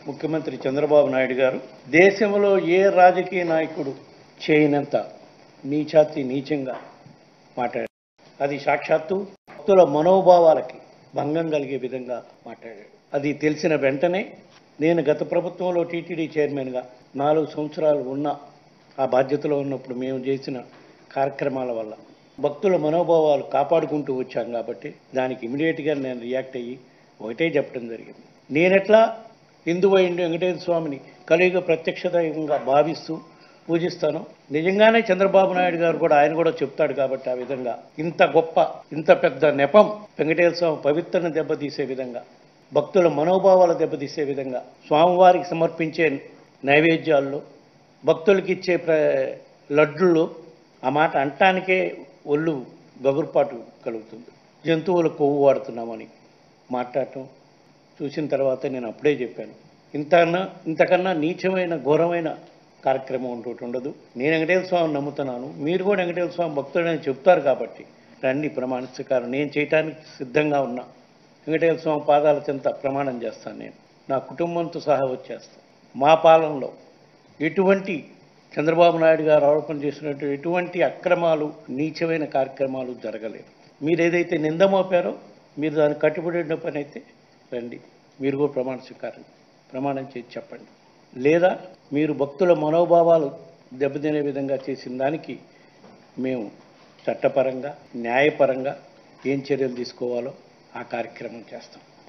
ముఖ్యమంత్రి చంద్రబాబు నాయుడు గారు దేశంలో ఏ రాజకీయ నాయకుడు చేయనంత నీచాతి నీచంగా మాట్లాడారు అది సాక్షాత్తు భక్తుల మనోభావాలకి భంగం కలిగే విధంగా మాట్లాడాడు అది తెలిసిన వెంటనే నేను గత ప్రభుత్వంలో టీటీడీ చైర్మన్గా నాలుగు సంవత్సరాలు ఉన్న ఆ బాధ్యతలో ఉన్నప్పుడు మేము చేసిన కార్యక్రమాల వల్ల భక్తుల మనోభావాలు కాపాడుకుంటూ వచ్చాం కాబట్టి దానికి ఇమీడియట్గా నేను రియాక్ట్ అయ్యి ఒకటే చెప్పడం జరిగింది నేనెట్లా హిందువైండు వెంకటేశ్వర స్వామిని కలియుగ ప్రత్యక్ష దైవంగా భావిస్తూ పూజిస్తాను నిజంగానే చంద్రబాబు నాయుడు గారు కూడా ఆయన కూడా చెప్తాడు కాబట్టి ఆ విధంగా ఇంత గొప్ప ఇంత పెద్ద నెపం వెంకటేశ్వర స్వామి పవిత్రను దెబ్బతీసే విధంగా భక్తుల మనోభావాలు దెబ్బతీసే విధంగా స్వామివారికి సమర్పించే నైవేద్యాల్లో భక్తులకి ఇచ్చే ప్ర లడ్డుల్లో ఆ మాట అంటానికే ఒళ్ళు గగురుపాటు కలుగుతుంది జంతువుల కొవ్వు వాడుతున్నామని మాట్లాడటం చూసిన తర్వాత నేను అప్పుడే చెప్పాను ఇంతకన్నా ఇంతకన్నా నీచమైన ఘోరమైన కార్యక్రమం ఇంకోటి ఉండదు నేను వెంకటేశ్వర స్వామిని నమ్ముతున్నాను మీరు కూడా వెంకటేశ్వర స్వామి భక్తుడని చెప్తారు కాబట్టి రండి ప్రమాణించకారు నేను చేయటానికి సిద్ధంగా ఉన్నా వెంకటేశ్వర స్వామి పాదాల చెంత ప్రమాణం చేస్తాను నేను నా కుటుంబంతో సహా వచ్చేస్తాను మా పాలనలో ఎటువంటి చంద్రబాబు నాయుడు గారు ఆరోపణ చేసినట్టు ఎటువంటి అక్రమాలు నీచమైన కార్యక్రమాలు జరగలేదు మీరు ఏదైతే నింద మోపారో మీరు దానికి కట్టుబడిన పని అయితే రండి మీరు కూడా ప్రమాణ స్వీకారం ప్రమాణం చేసి చెప్పండి లేదా మీరు భక్తుల మనోభావాలు దెబ్బతినే విధంగా చేసిన దానికి మేము చట్టపరంగా న్యాయపరంగా ఏం చర్యలు తీసుకోవాలో ఆ కార్యక్రమం చేస్తాం